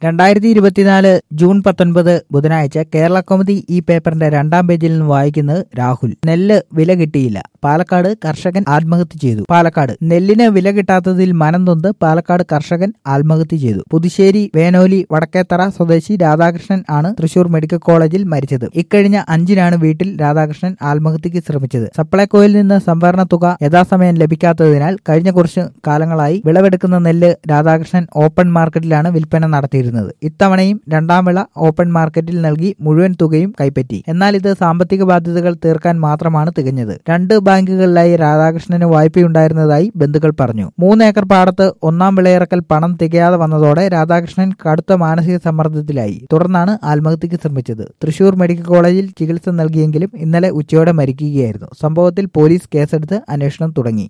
രണ്ടായിരത്തി ഇരുപത്തിനാല് ജൂൺ പത്തൊൻപത് ബുധനാഴ്ച കേരള കൗമുദി ഈ പേപ്പറിന്റെ രണ്ടാം പേജിൽ നിന്ന് വായിക്കുന്നത് രാഹുൽ നെല്ല് വില കിട്ടിയില്ല പാലക്കാട് കർഷകൻ ആത്മഹത്യ ചെയ്തു പാലക്കാട് നെല്ലിന് വില കിട്ടാത്തതിൽ മനം നൊന്ത് പാലക്കാട് കർഷകൻ ആത്മഹത്യ ചെയ്തു പുതുശ്ശേരി വേനോലി വടക്കേത്തറ സ്വദേശി രാധാകൃഷ്ണൻ ആണ് തൃശൂർ മെഡിക്കൽ കോളേജിൽ മരിച്ചത് ഇക്കഴിഞ്ഞ അഞ്ചിനാണ് വീട്ടിൽ രാധാകൃഷ്ണൻ ആത്മഹത്യക്ക് ശ്രമിച്ചത് സപ്ലൈകോയിൽ നിന്ന് സംഭരണ തുക യഥാസമയം ലഭിക്കാത്തതിനാൽ കഴിഞ്ഞ കുറച്ച് കാലങ്ങളായി വിളവെടുക്കുന്ന നെല്ല് രാധാകൃഷ്ണൻ ഓപ്പൺ മാർക്കറ്റിലാണ് വിൽപ്പന നടത്തിയിരുന്നത് ഇത്തവണയും രണ്ടാം വിള ഓപ്പൺ മാർക്കറ്റിൽ നൽകി മുഴുവൻ തുകയും കൈപ്പറ്റി എന്നാൽ ഇത് സാമ്പത്തിക ബാധ്യതകൾ തീർക്കാൻ മാത്രമാണ് തികഞ്ഞത് രണ്ട് ബാങ്കുകളിലായി രാധാകൃഷ്ണന് വായ്പയുണ്ടായിരുന്നതായി ബന്ധുക്കൾ പറഞ്ഞു മൂന്ന് ഏക്കർ പാടത്ത് ഒന്നാം വിളയിറക്കൽ പണം തികയാതെ വന്നതോടെ രാധാകൃഷ്ണൻ കടുത്ത മാനസിക സമ്മർദ്ദത്തിലായി തുടർന്നാണ് ആത്മഹത്യക്ക് ശ്രമിച്ചത് തൃശൂർ മെഡിക്കൽ കോളേജിൽ ചികിത്സ നൽകിയെങ്കിലും ഇന്നലെ ഉച്ചയോടെ മരിക്കുകയായിരുന്നു സംഭവത്തിൽ പോലീസ് കേസെടുത്ത് അന്വേഷണം തുടങ്ങി